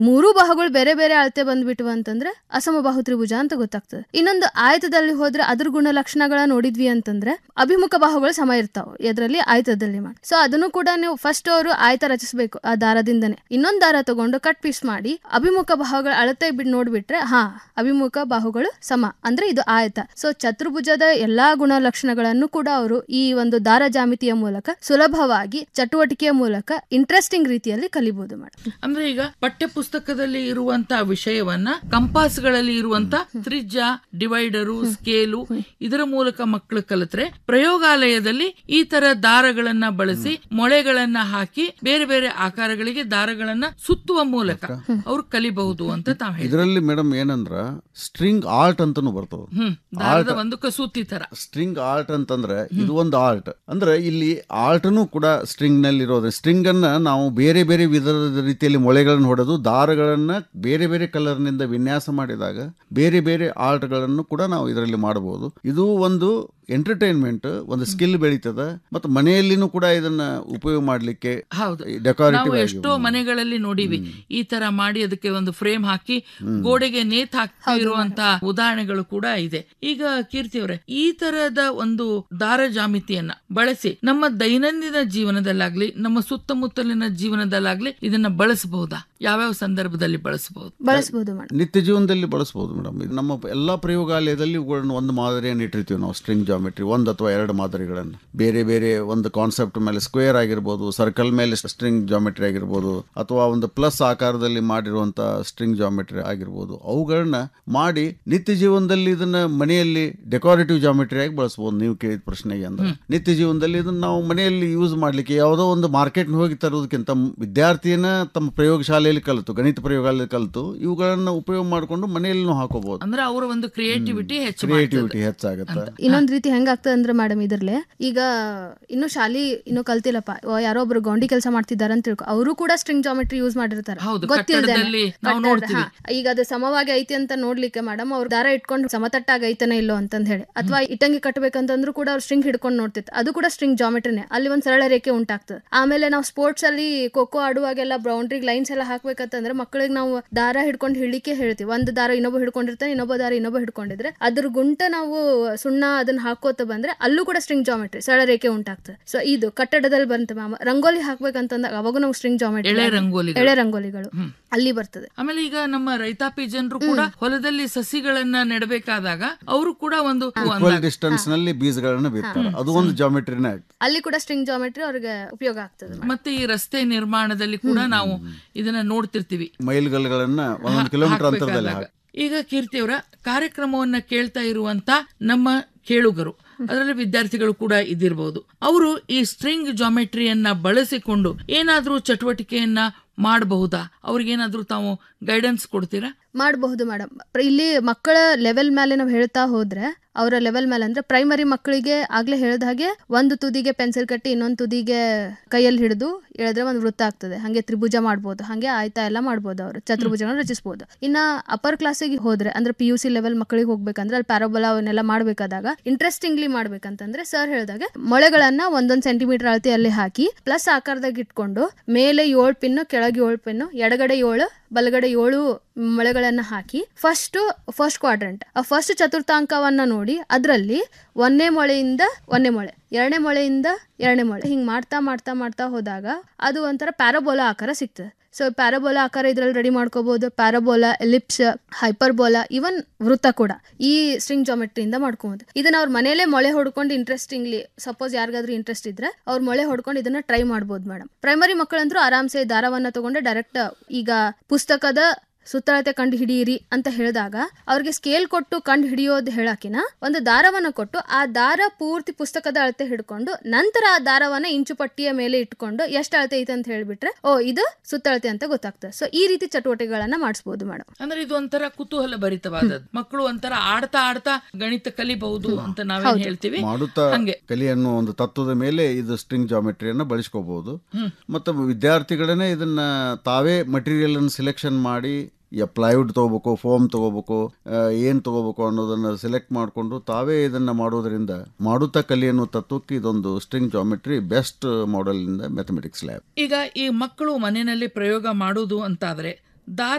ಮೂರು ಬಾಹುಗಳು ಬೇರೆ ಬೇರೆ ಅಳತೆ ಬಂದ್ಬಿಟ್ವು ಅಂತಂದ್ರೆ ಅಸಮಬಾಹು ತ್ರಿಭುಜ ಅಂತ ಗೊತ್ತಾಗ್ತದೆ ಇನ್ನೊಂದು ಆಯತದಲ್ಲಿ ಹೋದ್ರೆ ಅದ್ರ ಗುಣಲಕ್ಷಣಗಳ ನೋಡಿದ್ವಿ ಅಂತಂದ್ರೆ ಅಭಿಮುಖ ಬಾಹುಗಳು ಸಮ ಇರ್ತಾವ ಎದ್ರಲ್ಲಿ ಆಯತದಲ್ಲಿ ಮಾಡಿ ಸೊ ಅದನ್ನು ಕೂಡ ನೀವು ಫಸ್ಟ್ ಅವರು ಆಯತ ರಚಿಸಬೇಕು ಆ ದಾರದಿಂದನೇ ಇನ್ನೊಂದ್ ದಾರ ತಗೊಂಡು ಕಟ್ ಪೀಸ್ ಮಾಡಿ ಅಭಿಮುಖ ಬಾಹುಗಳ ಅಳತೆ ಬಿಟ್ಟು ನೋಡ್ಬಿಟ್ರೆ ಹಾ ಅಭಿಮುಖ ಬಾಹುಗಳು ಸಮ ಅಂದ್ರೆ ಇದು ಆಯತ ಸೊ ಚತುರ್ಭುಜದ ಎಲ್ಲಾ ಗುಣಲಕ್ಷಣಗಳನ್ನು ಕೂಡ ಅವರು ಈ ಒಂದು ದಾರ ಜಾಮಿತಿಯ ಮೂಲಕ ಸುಲಭವಾಗಿ ಚಟುವಟಿಕೆಯ ಮೂಲಕ ಇಂಟ್ರೆಸ್ಟಿಂಗ್ ರೀತಿಯಲ್ಲಿ ಕಲಿಬಹುದು ಮೇಡಮ್ ಅಂದ್ರೆ ಈಗ ಪಠ್ಯ ಪುಸ್ತಕದಲ್ಲಿ ಇರುವಂತ ವಿಷಯವನ್ನ ಕಂಪಾಸ್ಗಳಲ್ಲಿ ಇರುವಂತ ತ್ರಿಜ್ಯ ಡಿವೈಡರು ಸ್ಕೇಲು ಇದರ ಮೂಲಕ ಮಕ್ಕಳು ಕಲಿತ್ರೆ ಪ್ರಯೋಗಾಲಯದಲ್ಲಿ ಈ ತರ ದಾರಗಳನ್ನ ಬಳಸಿ ಮೊಳೆಗಳನ್ನ ಹಾಕಿ ಬೇರೆ ಬೇರೆ ಆಕಾರಗಳಿಗೆ ದಾರಗಳನ್ನ ಸುತ್ತುವ ಮೂಲಕ ಅವ್ರು ಕಲಿಬಹುದು ಅಂತ ತಾವ್ ಹೇಳಿ ಇದರಲ್ಲಿ ಮೇಡಮ್ ಏನಂದ್ರ ಸ್ಟ್ರಿಂಗ್ ಆರ್ಟ್ ಅಂತಾನು ಬರ್ತದ ಹ್ಮ್ ದಾರದ ಒಂದು ಕಸೂತಿ ತರ ಸ್ಟ್ರಿಂಗ್ ಆರ್ಟ್ ಅಂತಂದ್ರೆ ಇದು ಒಂದು ಆರ್ಟ್ ಅಂದ್ರೆ ಇಲ್ಲಿ ಆರ್ಟ್ನು ಕೂಡ ಸ್ಟ್ರಿಂಗ್ ನಲ್ಲಿ ಇರೋದು ಸ್ಟ್ರಿಂಗ್ ಅನ್ನ ನಾವು ಬೇರೆ ಬೇರೆ ವಿಧದ ರೀತಿಯಲ್ಲಿ ಮೊಳೆಗಳನ್ನು ಹೊಡೆದು ದಾರಗಳನ್ನ ಬೇರೆ ಬೇರೆ ಕಲರ್ ನಿಂದ ವಿನ್ಯಾಸ ಮಾಡಿದಾಗ ಬೇರೆ ಬೇರೆ ಆರ್ಟ್ ಗಳನ್ನು ಕೂಡ ನಾವು ಇದರಲ್ಲಿ ಮಾಡಬಹುದು ಇದು ಒಂದು ಎಂಟರ್ಟೈನ್ಮೆಂಟ್ ಒಂದು ಸ್ಕಿಲ್ ಬೆಳೀತದ ಮತ್ತು ಮನೆಯಲ್ಲಿನೂ ಕೂಡ ಇದನ್ನ ಉಪಯೋಗ ಮಾಡ್ಲಿಕ್ಕೆ ಹೌದು ನಾವು ಡೆಕೋರೇಟಿವ್ ಎಷ್ಟೋ ಮನೆಗಳಲ್ಲಿ ನೋಡಿವಿ ಈ ತರ ಮಾಡಿ ಅದಕ್ಕೆ ಒಂದು ಫ್ರೇಮ್ ಹಾಕಿ ಗೋಡೆಗೆ ನೇತ್ ಹಾಕಿ ಇರುವಂತ ಉದಾಹರಣೆಗಳು ಕೂಡ ಇದೆ ಈಗ ಕೀರ್ತಿ ಅವರೇ ಈ ತರದ ಒಂದು ದಾರ ಜಾಮಿತಿಯನ್ನ ಬಳಸಿ ನಮ್ಮ ದೈನಂದಿನ ಜೀವನದಲ್ಲಾಗ್ಲಿ ನಮ್ಮ ಸುತ್ತಮುತ್ತಲಿನ ಜೀವನದಲ್ಲಾಗ್ಲಿ ಇದನ್ನ ಬಳಸಬಹುದಾ ಯಾವ್ಯಾವ ಸಂದರ್ಭದಲ್ಲಿ ಬಳಸಬಹುದು ಬಳಸಬಹುದು ಮೇಡಮ್ ನಿತ್ಯ ಜೀವನದಲ್ಲಿ ಬಳಸಬಹುದು ಮೇಡಮ್ ಇದು ನಮ್ಮ ಎಲ್ಲಾ ಪ್ರಯೋಗಾಲಯದಲ್ಲಿ ಇವುಗಳನ್ನ ಒಂದು ಮಾದರಿಯನ್ನು ಇಟ್ಟಿರ್ತೀವಿ ನಾವು ಸ್ಟ್ರಿಂಗ್ ಜಾಮೆಟ್ರಿ ಒಂದು ಅಥವಾ ಎರಡು ಮಾದರಿಗಳನ್ನು ಬೇರೆ ಬೇರೆ ಒಂದು ಕಾನ್ಸೆಪ್ಟ್ ಮೇಲೆ ಸ್ಕ್ವೇರ್ ಆಗಿರ್ಬೋದು ಸರ್ಕಲ್ ಮೇಲೆ ಸ್ಟ್ರಿಂಗ್ ಜಾಮೆಟ್ರಿ ಆಗಿರ್ಬೋದು ಅಥವಾ ಒಂದು ಪ್ಲಸ್ ಆಕಾರದಲ್ಲಿ ಮಾಡಿರುವಂತ ಸ್ಟ್ರಿಂಗ್ ಜಾಮೆಟ್ರಿ ಆಗಿರ್ಬೋದು ಅವುಗಳನ್ನ ಮಾಡಿ ನಿತ್ಯ ಜೀವನದಲ್ಲಿ ಇದನ್ನ ಮನೆಯಲ್ಲಿ ಡೆಕೋರೇಟಿವ್ ಜಾಮೆಟ್ರಿ ಆಗಿ ಬಳಸಬಹುದು ನೀವು ಕೇಳಿದ ಪ್ರಶ್ನೆಗೆ ಅಂದ್ರೆ ನಿತ್ಯ ಜೀವನದಲ್ಲಿ ಇದನ್ನ ನಾವು ಮನೆಯಲ್ಲಿ ಯೂಸ್ ಮಾಡ್ಲಿಕ್ಕೆ ಯಾವುದೋ ಒಂದು ಮಾರ್ಕೆಟ್ ಹೋಗಿ ತರೋದಕ್ಕಿಂತ ವಿದ್ಯಾರ್ಥಿಯನ್ನ ತಮ್ಮ ಪ್ರಯೋಗಶಾಲೆಯಲ್ಲಿ ಕಲಿತು ಗಣಿತ ಪ್ರಯೋಗಾಲಯದಲ್ಲಿ ಕಲಿತು ಇವುಗಳನ್ನ ಉಪಯೋಗ ಮಾಡಿಕೊಂಡು ಮನೆಯಲ್ಲೂ ಹಾಕೋಬಹುದು ಅಂದ್ರೆ ಅವರ ಒಂದು ಕ್ರಿಯೇಟಿವಿಟಿ ಹೆಚ್ಚು ಕ್ರಿಯೇಟಿವಿಟಿ ಹೆಚ್ಚಾಗುತ್ತೆ ಇನ್ನೊಂದ್ ರೀತಿ ಹೆಂಗಾಗ್ತದೆ ಅಂದ್ರೆ ಮೇಡಮ್ ಇದ್ರಲ್ಲೇ ಈಗ ಇನ್ನು ಶಾಲಿ ಇನ್ನು ಕಲ್ತಿಲ್ಲಪ್ಪ ಓ, ಯಾರೋ ಒಬ್ರು ಗೌಂಡಿ ಕೆಲಸ ಮಾಡ್ತಿದ್ದಾರೆ ಅಂತ ತಿಳ್ಕೊ ಅವರು ಕೂಡ ಸ್ಟ್ರಿಂಗ್ ಜಾಮೆಟ್ರಿ ಯೂಸ್ ಮಾಡಿರ್ತಾರೆ ಹೌದು, ಗೊತ್ತಿಲ್ದೇನೆ. ಕಟ್ಟಡದಲ್ಲಿ ನಾವು ಕಟ್ಟಡ, ನೋಡ್ತೀವಿ. ಹಾ. ಈಗ ಅದು ಸಮವಾಗಿ ಐತಿ ಅಂತ ನೋಡ್ಲಿಕ್ಕೆ ಮೇಡಮ್ ಅವ್ರು ದಾರ ಇಟ್ಕೊಂಡು ಸಮತಟ್ಟಾಗಿ ಐತನ ಇಲ್ಲೋ ಅಂತಂದ್ ಹೇಳಿ ಅಥವಾ ಇಟ್ಟಂಗಿ ಕಟ್ಟಬೇಕಂತಂದ್ರು ಕೂಡ ಅವ್ರು ಸ್ಟ್ರಿಂಗ್ ಹಿಡ್ಕೊಂಡು ನೋಡ್ತಿತ್ತು ಅದು ಕೂಡ ಸ್ಟ್ರಿಂಗ್ ಜಾಮೆಟ್ರಿನೇ ಅಲ್ಲಿ ಒಂದ್ ಸರಳ ರೇಖೆ ಉಂಟಾಗ್ತದೆ ಆಮೇಲೆ ನಾವು ಸ್ಪೋರ್ಟ್ಸ್ ಅಲ್ಲಿ ಖೋಖೋ ಆಡುವಾಗೆಲ್ಲ ಬೌಂಡ್ರಿಗೆ ಲೈನ್ಸ್ ಎಲ್ಲ ಹಾಕ್ಬೇಕಂತಂದ್ರೆ ಮಕ್ಕಳಿಗೆ ನಾವು ದಾರ ಹಿಡ್ಕೊಂಡು ಹಿಡ್ಲಿಕ್ಕೆ ಹೇಳ್ತೀವಿ ಒಂದು ದಾರ ಇನ್ನೊಬ್ಬ ಹಿಡ್ಕೊಂಡಿರ್ತಾನೆ ಇನ್ನೊಬ್ಬ ದಾರ ಇನ್ನೊಬ್ಬ ಹಿಡ್ಕೊಂಡಿದ್ರೆ ಅದ್ರ ಗುಂಟ ನಾವು ಸುಣ್ಣ ಅದನ್ನ ಹಾಕೋತ ಬಂದ್ರೆ ಅಲ್ಲೂ ಕೂಡ ಸ್ಟ್ರಿಂಗ್ ಜಾಮೆಟ್ರಿ ಸರಳ ರೇಖೆ ಉಂಟಾಗ್ತದೆ ಸೊ ಇದು ಕಟ್ಟಡದಲ್ಲಿ ಬಂತ ಮ್ಯಾಮ್ ರಂಗೋಲಿ ಹಾಕ್ಬೇಕಂತಂದಾಗ ಅವಾಗ ನಾವು ಸ್ಟ್ರಿಂಗ್ ಜಾಮೆಟ್ರಿ ಎಳೆ ರಂಗೋಲಿಗಳು. ಎಳೆ ರಂಗೋಲಿಗಳು ಅಲ್ಲಿ ಬರ್ತದೆ ಆಮೇಲೆ ಈಗ ನಮ್ಮ ರೈತಾಪಿ ಜನರು ಕೂಡ ಹೊಲದಲ್ಲಿ ಸಸಿಗಳನ್ನ ನೆಡಬೇಕಾದಾಗ ಅವರು ಕೂಡ ಒಂದು ಈಕ್ವಲ್ ಡಿಸ್ಟೆನ್ಸ್ ನಲ್ಲಿ ಬೀಜಗಳನ್ನ ಬಿತ್ತಾರೆ ಅದು ಒಂದು ಜಾಮೆಟ್ರಿನೇ ಆಗ್ತದೆ ಅಲ್ಲಿ ಕೂಡ ಸ್ಟ್ರಿಂಗ್ ಜಾಮೆಟ್ರಿ ಅವ್ರಿಗೆ ಉಪಯೋಗ ಆಗ್ತದೆ ಮತ್ತೆ ಈ ರಸ್ತೆ ನಿರ್ಮಾಣದಲ್ಲಿ ಕೂಡ ನಾವು ಇದನ್ನ ನೋಡ್ತಿರ್ತೀವಿ ಮೈಲ್ಗಲ್ಗಳನ್ನ ಒಂದೊಂದು ಕಿಲೋಮೀಟರ್ ಅಂತರದಲ್ಲಿ ಹಾಕ್ಬೇಕಾದಾಗ. ಹಾಕಿ ಈಗ ಕೀರ್ತಿಯವರ ಕಾರ್ಯಕ್ರಮವನ್ನ ಕೇಳ್ತಾ ಇರುವಂತ ನಮ್ಮ ಕೇಳುಗರು ಅದರಲ್ಲಿ ವಿದ್ಯಾರ್ಥಿಗಳು ಕೂಡ ಇದಿರಬಹುದು ಅವರು ಈ ಸ್ಟ್ರಿಂಗ್ ಜಾಮೆಟ್ರಿಯನ್ನ ಬಳಸಿಕೊಂಡು ಏನಾದ್ರೂ ಚಟುವಟಿಕೆಯನ್ನ ಮಾಡಬಹುದಾ ಅವ್ರಿಗೇನಾದ್ರೂ ತಾವು ಗೈಡೆನ್ಸ್ ಕೊಡ್ತೀರಾ ಮಾಡಬಹುದು ಮೇಡಮ್ ಇಲ್ಲಿ ಮಕ್ಕಳ ಲೆವೆಲ್ ಮೇಲೆ ನಾವು ಹೇಳ್ತಾ ಹೋದ್ರೆ ಅವರ ಲೆವೆಲ್ ಮೇಲೆ ಅಂದ್ರೆ ಪ್ರೈಮರಿ ಮಕ್ಕಳಿಗೆ ಆಗ್ಲೇ ಹೇಳ್ದ ಹಾಗೆ ಒಂದು ತುದಿಗೆ ಪೆನ್ಸಿಲ್ ಕಟ್ಟಿ ಇನ್ನೊಂದು ತುದಿಗೆ ಕೈಯಲ್ಲಿ ಹಿಡಿದು ಎಳೆದ್ರೆ ಒಂದು ವೃತ್ತ ಆಗ್ತದೆ ಹಾಗೆ ತ್ರಿಭುಜ ಮಾಡ್ಬೋದು ಹಾಗೆ ಆಯ್ತಾ ಎಲ್ಲ ಮಾಡ್ಬೋದು ಅವರು ಚತುರ್ಭುಜಗಳನ್ನ ರಚಿಸಬಹುದು ಇನ್ನ ಅಪ್ಪರ್ ಕ್ಲಾಸಿಗೆ ಹೋದ್ರೆ ಅಂದ್ರೆ ಪಿ ಯು ಸಿ ಲೆವೆಲ್ ಮಕ್ಕಳಿಗೆ ಹೋಗ್ಬೇಕಂದ್ರೆ ಅಲ್ಲಿ ಪ್ಯಾರೋಬಲ ಅವನ್ನೆಲ್ಲ ಮಾಡ್ಬೇಕಾದಾಗ ಇಂಟ್ರೆಸ್ಟಿಂಗ್ಲಿ ಮಾಡ್ಬೇಕಂತಂದ್ರೆ ಸರ್ ಹೇಳ್ದಾಗ ಮೊಳೆಗಳನ್ನ ಒಂದೊಂದ್ ಸೆಂಟಿಮೀಟರ್ ಅಳತೆಯಲ್ಲಿ ಹಾಕಿ ಪ್ಲಸ್ ಆಕಾರದಾಗ ಇಟ್ಕೊಂಡು ಮೇಲೆ ಏಳು ಪಿನ್ನು ಕೆಳಗೆ ಏಳು ಪಿನ್ನು ಎಡಗಡೆ ಏಳು ಬಲಗಡೆ ಏಳು ಮೊಳೆಗಳನ್ನ ಹಾಕಿ ಫಸ್ಟ್ ಫಸ್ಟ್ ಕ್ವಾಡ್ರೆಂಟ್ ಆ ಫಸ್ಟ್ ಚತುರ್ಥಾಂಕವನ್ನ ನೋಡಿ ಅದರಲ್ಲಿ ಒಂದನೇ ಮೊಳೆಯಿಂದ ಒಂದನೇ ಮೊಳೆ ಎರಡನೇ ಮೊಳೆಯಿಂದ ಎರಡನೇ ಮೊಳೆ ಹಿಂಗ್ ಮಾಡ್ತಾ ಮಾಡ್ತಾ ಮಾಡ್ತಾ ಹೋದಾಗ ಅದು ಒಂಥರ ಪ್ಯಾರಾಬೋಲಾ ಆಕಾರ ಸಿಗ್ತದೆ ಸೊ ಪ್ಯಾರಾಬೋಲಾ ಆಕಾರ ಇದ್ರಲ್ಲಿ ರೆಡಿ ಮಾಡ್ಕೋಬಹುದು ಪ್ಯಾರಾಬೋಲಾ ಎಲಿಪ್ಸ್ ಹೈಪರ್ಬೋಲಾ ಇವನ್ ವೃತ್ತ ಕೂಡ ಈ ಸ್ಟ್ರಿಂಗ್ ಜಾಮೆಟ್ರಿಯಿಂದ ಮಾಡ್ಕೋಬಹುದು ಇದನ್ನ ಅವ್ರ ಮನೇಲೆ ಮೊಳೆ ಹೊಡ್ಕೊಂಡು ಇಂಟ್ರೆಸ್ಟಿಂಗ್ಲಿ ಸಪೋಸ್ ಯಾರಿಗಾದ್ರೂ ಇಂಟ್ರೆಸ್ಟ್ ಇದ್ರೆ ಅವ್ರ ಮೊಳೆ ಹೊಡ್ಕೊಂಡು ಇದನ್ನ ಟ್ರೈ ಮಾಡ್ಬೋದು ಮೇಡಮ್ ಪ್ರೈಮರಿ ಮಕ್ಕಳಂದ್ರೂ ಆರಾಮ್ಸೆ ದಾರವನ್ನ ತಗೊಂಡು ಡೈರೆಕ್ಟ್ ಈಗ ಪುಸ್ತಕದ ಸುತ್ತಳತೆ ಕಂಡು ಹಿಡಿಯಿರಿ ಅಂತ ಹೇಳಿದಾಗ ಅವ್ರಿಗೆ ಸ್ಕೇಲ್ ಕೊಟ್ಟು ಕಂಡು ಹಿಡಿಯೋದು ಹೇಳಕಿನ ಒಂದು ದಾರವನ್ನ ಕೊಟ್ಟು ಆ ದಾರ ಪೂರ್ತಿ ಪುಸ್ತಕದ ಅಳತೆ ಹಿಡ್ಕೊಂಡು ನಂತರ ಆ ದಾರವನ್ನ ಇಂಚು ಪಟ್ಟಿಯ ಮೇಲೆ ಇಟ್ಕೊಂಡು ಎಷ್ಟು ಅಳತೆ ಐತೆ ಅಂತ ಹೇಳ್ಬಿಟ್ರೆ ಓ ಇದು ಸುತ್ತಳತೆ ಅಂತ ಗೊತ್ತಾಗ್ತದೆ ಸೊ ಈ ರೀತಿ ಚಟುವಟಿಕೆಗಳನ್ನ ಮಾಡಿಸ್ಬೋದು ಮೇಡಮ್ ಅಂದ್ರೆ ಇದು ಒಂಥರ ಕುತೂಹಲ ಭರಿತವಾದದ್ದು ಮಕ್ಕಳು ಒಂಥರ ಆಡ್ತಾ ಆಡ್ತಾ ಗಣಿತ ಕಲಿಬಹುದು ಅಂತ ನಾವೇನ್ ಹೇಳ್ತೀವಿ ಮಾಡುತ್ತಾ ಹಂಗೆ ಕಲಿಯನ್ನು ಒಂದು ತತ್ವದ ಮೇಲೆ ಇದು ಸ್ಟ್ರಿಂಗ್ ಜಾಮೆಟ್ರಿಯನ್ನು ಬಳಸ್ಕೋಬಹುದು ಮತ್ತು ವಿದ್ಯಾರ್ಥಿಗಳನ್ನೇ ಇದನ್ನ ತಾವೇ ಮಟೀರಿಯಲ್ ಅನ್ನು ಸೆಲೆಕ್ಷನ್ ಮಾಡಿ ಯ ಪ್ಲೈವುಡ್ ತಗೋಬೇಕು ಫೋಮ್ ತಗೋಬೇಕು ಏನು ತಗೋಬೇಕು ಅನ್ನೋದನ್ನ ಸೆಲೆಕ್ಟ್ ಮಾಡಿಕೊಂಡು ತಾವೇ ಇದನ್ನ ಮಾಡೋದ್ರಿಂದ ಮಾಡುತ್ತಾ ಕಲಿ ಅನ್ನೋ ತತ್ವಕ್ಕೆ ಇದೊಂದು ಸ್ಟ್ರಿಂಗ್ ಜಾಮೆಟ್ರಿ ಬೆಸ್ಟ್ ಮಾಡೆಲ್ ಇಂದ ಮ್ಯಾಥಮೆಟಿಕ್ಸ್ ಲ್ಯಾಬ್ ಈಗ ಈ ಮಕ್ಕಳು ಮನೆಯಲ್ಲಿ ಪ್ರಯೋಗ ಮಾಡುವುದು ಅಂತಾದ್ರೆ ದಾರ